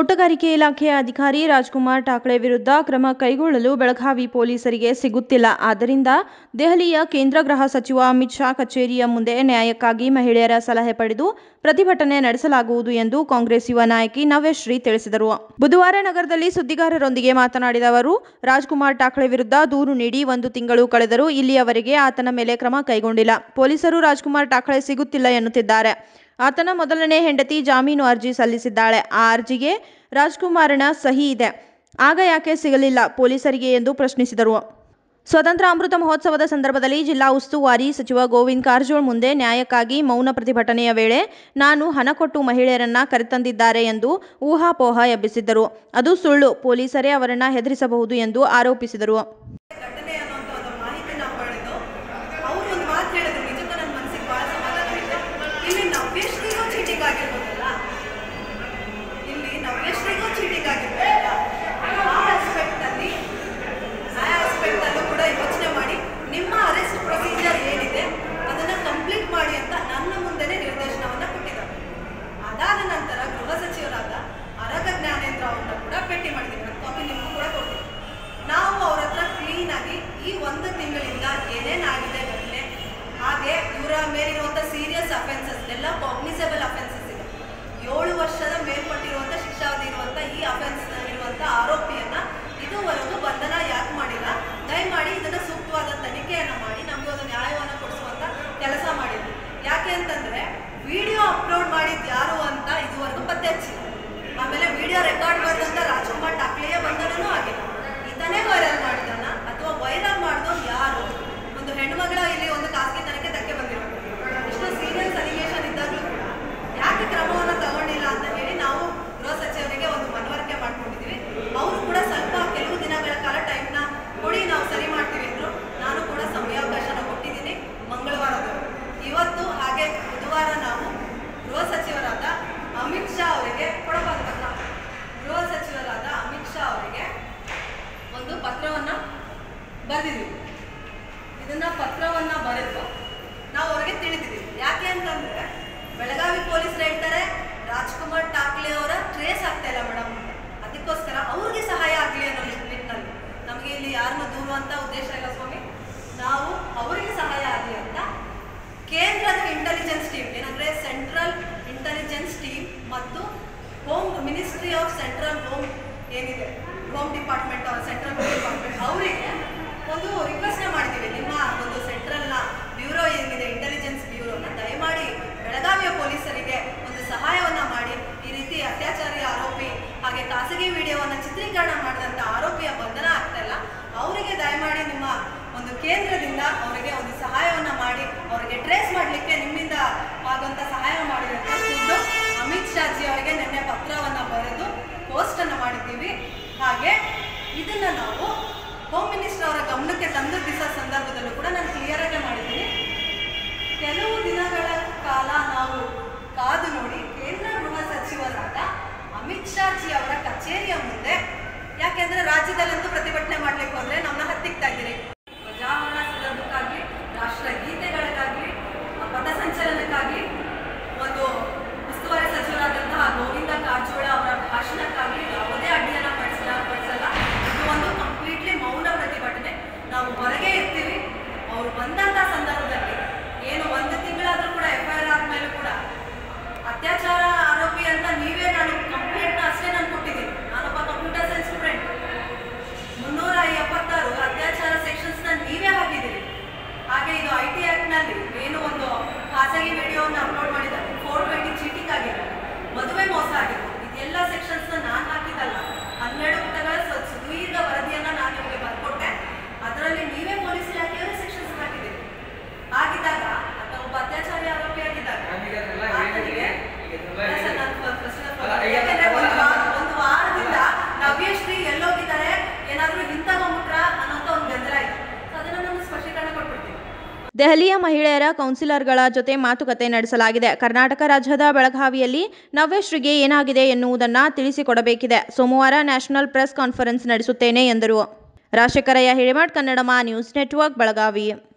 ತೋಟಗಾರಿಕೆ ಇಲಾಖೆಯ ಅಧಿಕಾರಿ ರಾಜ್ಕುಮಾರ್ ಠಾಕ್ಳೆ ವಿರುದ್ಧ ಕ್ರಮ ಕೈಗೊಳ್ಳಲು ಬೆಳಗಾವಿ ಪೊಲೀಸರಿಗೆ ಸಿಗುತ್ತಿಲ್ಲ ಆದ್ದರಿಂದ ದೆಹಲಿಯ ಕೇಂದ್ರ ಗೃಹ ಸಚಿವ ಅಮಿತ್ ಶಾ ಕಚೇರಿಯ ಮುಂದೆ ನ್ಯಾಯಕ್ಕಾಗಿ ಮಹಿಳೆಯರ ಸಲಹೆ ಪಡೆದು ಪ್ರತಿಭಟನೆ ನಡೆಸಲಾಗುವುದು ಎಂದು ಕಾಂಗ್ರೆಸ್ ಯುವ ನಾಯಕಿ ನವ್ಯಶ್ರೀ ತಿಳಿಸಿದರು ಬುಧವಾರ ನಗರದಲ್ಲಿ ಸುದ್ದಿಗಾರರೊಂದಿಗೆ ಮಾತನಾಡಿದ ಅವರು ರಾಜ್ಕುಮಾರ್ ಠಾಕ್ಳೆ ವಿರುದ್ಧ ದೂರು ನೀಡಿ ಒಂದು ತಿಂಗಳು ಕಳೆದರೂ ಇಲ್ಲಿಯವರೆಗೆ ಆತನ ಮೇಲೆ ಕ್ರಮ ಕೈಗೊಂಡಿಲ್ಲ ಪೊಲೀಸರು ರಾಜ್ಕುಮಾರ್ ಠಾಕ್ಳೆ ಸಿಗುತ್ತಿಲ್ಲ ಎನ್ನುತ್ತಿದ್ದಾರೆ ಆತನ ಮೊದಲನೇ ಹೆಂಡತಿ ಜಾಮೀನು ಅರ್ಜಿ ಸಲ್ಲಿಸಿದ್ದಾಳೆ ಆ ಅರ್ಜಿಗೆ ರಾಜ್ಕುಮಾರನ ಸಹಿ ಇದೆ ಆಗ ಯಾಕೆ ಸಿಗಲಿಲ್ಲ ಪೊಲೀಸರಿಗೆ ಎಂದು ಪ್ರಶ್ನಿಸಿದರು ಸ್ವತಂತ್ರ ಅಮೃತ ಮಹೋತ್ಸವದ ಸಂದರ್ಭದಲ್ಲಿ ಜಿಲ್ಲಾ ಉಸ್ತುವಾರಿ ಸಚಿವ ಗೋವಿಂದ್ ಕಾರಜೋಳ್ ಮುಂದೆ ನ್ಯಾಯಕ್ಕಾಗಿ ಮೌನ ಪ್ರತಿಭಟನೆಯ ವೇಳೆ ನಾನು ಹಣ ಕೊಟ್ಟು ಮಹಿಳೆಯರನ್ನ ಕರೆತಂದಿದ್ದಾರೆ ಎಂದು ಊಹಾಪೋಹ ಎಬ್ಬಿಸಿದ್ದರು ಅದು ಸುಳ್ಳು ಪೊಲೀಸರೇ ಅವರನ್ನ ಹೆದರಿಸಬಹುದು ಎಂದು ಆರೋಪಿಸಿದರು ಘಟನೆ ಅನ್ನೋಂಥ ಒಂದು ಮಾಹಿತಿನ ಪಡೆದು ಅವರು ಒಂದು ಮಾತು ಹೇಳಿದ್ರು ನಿಜಕ್ಕೂ ನನ್ನ ಮನಸ್ಸಿಗೆ ಭಾಳ ಸಮಾಧಾನ ಇದೆ ಇಲ್ಲಿ ನವ್ಯಶ್ರೀಗೂ ಚೀಟಿಂಗ್ ಆಗಿರ್ಬೋದಲ್ಲ ಇಲ್ಲಿ ನವ್ಯಶ್ರೀಗೂ ಚೀಟಿಂಗ್ ಆಗಿರ್ಬೋದಲ್ಲ ಆ ಆಸ್ಪೆಕ್ಟಲ್ಲಿ ಆ ಆಸ್ಪೆಕ್ಟಲ್ಲೂ ಕೂಡ ಯೋಚನೆ ಮಾಡಿ ನಿಮ್ಮ ಅರೆಸ್ಟ್ ಪ್ರೊಸೀಜರ್ ಏನಿದೆ ಅದನ್ನು ಕಂಪ್ಲೀಟ್ ಮಾಡಿ ಅಂತ ನನ್ನ ಮುಂದೆನೇ ನಿರ್ದೇಶನವನ್ನು ಕೊಟ್ಟಿದ್ದಾರೆ ಅದಾದ ನಂತರ ಗೃಹ ಸಚಿವರಾದ ಅರಗ ಜ್ಞಾನೇಂದ್ರ ಅವ್ರನ್ನ ಕೂಡ ಭೇಟಿ ಮಾಡಿದ್ದೀವಿ ನನ್ನ ಕಾಪಿ ನಿಮಗೂ ಕೂಡ ಕೊಡ್ತೀನಿ ನಾವು ಅವ್ರ ಹತ್ರ ಕ್ಲೀನ್ ಆಗಿ ಈ ಒಂದು ತಿಂಗಳಿಂದ ಏನೇನಾಗಿದೆ ಘಟನೆ ಹಾಗೆ ಇವರ ಮೇಲಿರುವಂಥ ಸೀರಿಯಸ್ ಅಫೆನ್ಸಸ್ ಎಲ್ಲ ಕಾಗ್ನಿಸಬಲ್ ಅಫೆನ್ಸಸ್ ಇದೆ ಏಳು ವರ್ಷದ ಮೇಲ್ಪಟ್ಟಿರುವಂಥ ಶಿಕ್ಷಾವಧಿ ಇರುವಂಥ ಈ ಅಫೆನ್ಸ್ ಇರುವಂಥ ಆರೋಪಿಯನ್ನ ಇದುವರೆಗೂ ಬಂಧನ ಯಾಕೆ ಮಾಡಿಲ್ಲ ದಯಮಾಡಿ ಇದನ್ನ ಸೂಕ್ತವಾದ ತನಿಖೆಯನ್ನ ಮಾಡಿ ನಮಗೆ ಒಂದು ನ್ಯಾಯವನ್ನು ಕೊಡಿಸುವಂತ ಕೆಲಸ ಮಾಡಿದ್ವಿ ಯಾಕೆ ಅಂತಂದ್ರೆ ವಿಡಿಯೋ ಅಪ್ಲೋಡ್ ಮಾಡಿದ್ ಯಾರು ಅಂತ ಇದುವರೆಗೂ ಪತ್ತೆ ಹಚ್ಚಿಲ್ಲ ಆಮೇಲೆ ವಿಡಿಯೋ ರೆಕಾರ್ಡ್ ಮಾಡಿದಂತ ರಾಜ್ಕುಮಾರ್ ಠಾಕ್ಲೆಯ ಬಂಧನನೂ ಆಗಿಲ್ಲ ಇದನ್ನೇ ವೈರಲ್ ಮಾಡಿದಾನ ಅಥವಾ ವೈರಲ್ ಮಾಡಿದವ್ ಯಾರು ಒಂದು ಹೆಣ್ಮಗಳ ಇಲ್ಲಿ ಒಂದು ಖಾಸಗಿ ತನಿಖೆ ಧಕ್ಕೆ ಬಂದಿರೋದು ಇಷ್ಟು ಸೀರಿಯಸ್ ಅಲಿಗೇಷನ್ ಇದ್ದಾಗಲೂ ಕೂಡ ಯಾಕೆ ಕ್ರಮವನ್ನು ತಗೊಂಡಿಲ್ಲ ಅಂತ ಹೇಳಿ ನಾವು ಗೃಹ ಸಚಿವರಿಗೆ ಒಂದು ಮನವರಿಕೆ ಮಾಡ್ಕೊಂಡಿದ್ವಿ ಅವರು ಕೂಡ ಸ್ವಲ್ಪ ಕೆಲವು ದಿನಗಳ ಕಾಲ ಟೈಮ್ನ ಕೊಡಿ ನಾವು ಸರಿ ಮಾಡ್ತೀವಿ ಅಂದ್ರು ನಾನು ಕೂಡ ಸಮಯಾವಕಾಶನ ಕೊಟ್ಟಿದ್ದೀನಿ ಮಂಗಳವಾರದವರು ಇವತ್ತು ಹಾಗೆ ಬುಧವಾರ ನಾವು ಗೃಹ ಸಚಿವರಾದ ಅಮಿತ್ ಶಾ ಅವರಿಗೆ ಕೊಡಬಾರ್ದು ಪತ್ರ ಗೃಹ ಸಚಿವರಾದ ಅಮಿತ್ ಶಾ ಅವರಿಗೆ ಒಂದು ಪತ್ರವನ್ನ ಬರೆದಿದ್ದೀವಿ ಇದನ್ನ ಪತ್ರವನ್ನ ಬರೆದು ನಾವು ಅವ್ರಿಗೆ ತಿಳಿದಿದ್ದೀವಿ ಯಾಕೆ ಅಂತಂದ್ರೆ ಬೆಳಗಾವಿ ಪೊಲೀಸರು ಹೇಳ್ತಾರೆ ರಾಜ್ಕುಮಾರ್ ಠಾಕ್ಲೆ ಅವರ ಟ್ರೇಸ್ ಆಗ್ತಾ ಇಲ್ಲ ಮೇಡಮ್ ಅದಕ್ಕೋಸ್ಕರ ಅವ್ರಿಗೆ ಸಹಾಯ ಆಗಲಿ ಅನ್ನೋ ನಿಟ್ಟಿನಲ್ಲಿ ನಮಗೆ ಇಲ್ಲಿ ಯಾರನ್ನು ದೂರುವಂತ ಉದ್ದೇಶ ಇಲ್ಲ ಸ್ವಾಮಿ ನಾವು ಅವರಿಗೆ ಸಹಾಯ ಆಗಲಿ ಅಂತ ಕೇಂದ್ರದ ಇಂಟೆಲಿಜೆನ್ಸ್ ಟೀಮ್ ಏನಂದ್ರೆ ಸೆಂಟ್ರಲ್ ಇಂಟೆಲಿಜೆನ್ಸ್ ಟೀಮ್ ಮತ್ತು home ministry of central home ಏನಿದೆ ಹೋಮ್ ಡಿಪಾರ್ಟ್ಮೆಂಟ್ ಅವ್ರ ಸೆಂಟ್ರಲ್ ಹೋಮ್ ಡಿಪಾರ್ಟ್ಮೆಂಟ್ ಅವರಿಗೆ ಒಂದು ರಿಕ್ವೆಸ್ಟ್ ಮಾಡಿದ್ದೀವಿ ನಿಮ್ಮ ಒಂದು ಸೆಂಟ್ರಲ್ನ ಬ್ಯೂರೋ ಏನಿದೆ ಇಂಟೆಲಿಜೆನ್ಸ್ ಬ್ಯೂರೋನ ದಯಮಾಡಿ ಬೆಳಗಾವಿಯ ಪೊಲೀಸರಿಗೆ ಒಂದು ಸಹಾಯವನ್ನ ಮಾಡಿ ಈ ರೀತಿ ಅತ್ಯಾಚಾರಿ ಆರೋಪಿ ಹಾಗೆ ಖಾಸಗಿ ವಿಡಿಯೋವನ್ನ ಚಿತ್ರೀಕರಣ ಮಾಡಿದಂಥ ಆರೋಪಿಯ ಬಂಧನ ಆಗ್ತಾ ಇಲ್ಲ ಅವರಿಗೆ ದಯಮಾಡಿ ನಿಮ್ಮ ಒಂದು ಕೇಂದ್ರದಿಂದ ಅವರಿಗೆ ಒಂದು ಸಹಾಯವನ್ನ ಮಾಡಿ ಅವರಿಗೆ ಟ್ರೇಸ್ ಮಾಡಲಿಕ್ಕೆ ನಿಮ್ಮಿಂದ ಆಗುವಂತ ಸಹಾಯ ಮಾಡಿದಂತ ಖುದ್ದು ಅಮಿತ್ ಶಾಜಿ ಅವರಿಗೆ ನಿನ್ನೆ ಪತ್ರವನ್ನ ಬರೆದು ಪೋಸ್ಟ್ ಅನ್ನ ಮಾಡಿದ್ದೀವಿ ಹಾಗೆ ಇದನ್ನ ನಾವು ಹೋಮ್ ಮಿನಿಸ್ಟರ್ ಅವರ ಗಮನಕ್ಕೆ ತಂದ ದಿವಸ ಸಂದರ್ಭದಲ್ಲೂ ಕೂಡ ನಾನು ಕ್ಲಿಯರ್ ಆಗಿ ಮಾಡಿದ್ದೀನಿ ಕೆಲವು ದಿನಗಳ ಕಾಲ ನಾವು ಕಾದು ನೋಡಿ ಕೇಂದ್ರ ಗೃಹ ಸಚಿವರಾದ ಅಮಿತ್ ಶಾ ಜಿ ಅವರ ಕಚೇರಿಯ ಮುಂದೆ ಯಾಕೆಂದ್ರೆ ರಾಜ್ಯದಲ್ಲಂತೂ ಪ್ರತಿಭಟನೆ ಮಾಡ್ಲಿಕ್ಕೆ ಹೋದ್ರೆ ನಮ್ಮನ್ನ ಹತ್ತಿಕ್ತಾ ಇದ್ದೀರಿ ಧ್ವಜಾರೋಹಣ ಸಂದರ್ಭಕ್ಕಾಗ್ಲಿ ರಾಷ್ಟ್ರ ಗೀತೆಗಳಿಗಾಗ್ಲಿ ಪಥಸಂಚಲನಕ್ಕಾಗ್ಲಿ ಒಂದು ಉಸ್ತುವಾರಿ ಸಚಿವರಾದಂತಹ ಗೋವಿಂದ ಕಾರಜೋಳ ಅವರ ಭಾಷಣಕ್ಕಾಗ್ಲಿ ಯಾವುದೇ ಅಡ್ಡಿಯನ್ನ ಪಡಿಸಲ್ಲ ಪಡಿಸಲ್ಲ ಇದು ಒಂದು ಕಂಪ್ಲೀಟ್ಲಿ ಮೌನ ಪ್ರತಿಭಟನೆ ನಾವು ಹೊರಗೆ ಇರ್ತೀವಿ ಅವ್ರು ಬಂದಂತ ಸಂದರ್ಭದಲ್ಲಿ ಏನು ಒಂದು ತಿಂಗಳಾದ್ರೂ ಕೂಡ ಎಫ್ ಐ ಆರ್ ಆದ್ಮೇಲೂ ಕೂಡ ಅತ್ಯಾಚಾರ ಆರೋಪಿ ಅಂತ ನೀವೇ ನಾನು ಕಂಪ್ಲೇಂಟ್ನ ಅಷ್ಟೇ ನಾನು ಕೊಟ್ಟಿದ್ದೀನಿ ನಾನೊಬ್ಬ ಕಂಪ್ಯೂಟರ್ ಸೈನ್ಸ್ ಸ್ಟೂಡೆಂಟ್ ಮುನ್ನೂರ ಎಪ್ಪತ್ತಾರು ಅತ್ಯಾಚಾರ ಸೆಕ್ಷನ್ಸ್ ನ ನೀವೇ ಹಾಕಿದ್ದೀರಿ ಹಾಗೆ ಇದು ಐ ಟಿ ಆಕ್ಟ್ ನಲ್ಲಿ ಏನು ಒಂದು ಖಾಸಗಿ ವಿಡಿಯೋವನ್ನು ಅಪ್ಲೋಡ್ ಮಾಡಿದ್ದಾರೆ ಫೋರ್ ಟ್ವೆಂಟಿ ಚೀಟಿಂಗ್ ಆಗಿದೆ ಮದುವೆ ಮೋಸ ಆಗಿದೆ ಇದೆಲ್ಲ ಸೆಕ್ಷನ್ಸ್ ನಾನು ಹಾಕಿದ್ದಲ್ಲ ಹನ್ನೆರಡು ಪುಟಗಳ ಸ- ಸುದೀರ್ಘ ವರದಿಯನ್ನ ನಾನು ನಿಮಗೆ ಬರ್ಕೊಟ್ಟೆ ಅದರಲ್ಲಿ ನೀವೇ ಪೊಲೀಸ್ ಇಲಾಖೆಯವರೇ ಸೆಕ್ಷನ್ಸ್ ಹಾಕಿದ್ದೀರಿ ಆಗಿದ್ದಾಗ ಅಥವಾ ಒಬ್ಬ ಅತ್ಯಾಚಾರಿ ಆರೋಪಿ ಆಗಿದ್ದಾಗ ಆತನಿಗೆ ಅಲ್ಲ ಸರ್, ನಾನು first of all- ಯಾಕಂದ್ರೆ ಒಂದು ವಾರ- ಒಂದು ವಾರದಿಂದ ನವ್ಯಶ್ರೀ ಎಲ್ಲೋಗಿದ್ದಾರೆ ಏನಾದ್ರೂ ಹಿಂತಗೊಂಬಿಟ್ರ ಅನ್ನೋಂಥ ಒಂದು ಗೊಂದಲ ಇದೆ ಸೊ ಅದನ್ನ ನಾನು ಸ್ಪಷ್ಟೀಕರಣ ಕೊಟ್ಬಿಡ್ತೀನಿ ದೆಹಲಿಯ ಮಹಿಳೆಯರ ಕೌನ್ಸಿಲರ್ಗಳ ಜೊತೆ ಮಾತುಕತೆ ನಡೆಸಲಾಗಿದೆ ಕರ್ನಾಟಕ ರಾಜ್ಯದ ಬೆಳಗಾವಿಯಲ್ಲಿ ನವ್ಯಶ್ರೀಗೆ ಏನಾಗಿದೆ ಎನ್ನುವುದನ್ನು ತಿಳಿಸಿಕೊಡಬೇಕಿದೆ ಸೋಮವಾರ ನ್ಯಾಷನಲ್ ಪ್ರೆಸ್ ಕಾನ್ಫರೆನ್ಸ್ ನಡೆಸುತ್ತೇನೆ ಎಂದರು ರಾಜಶೇಖರಯ್ಯ ಹಿರೇಮಠ್ ಕನ್ನಡಮ ನ್ಯೂಸ್ ನೆಟ್ವರ್ಕ್ ಬೆಳಗಾವಿ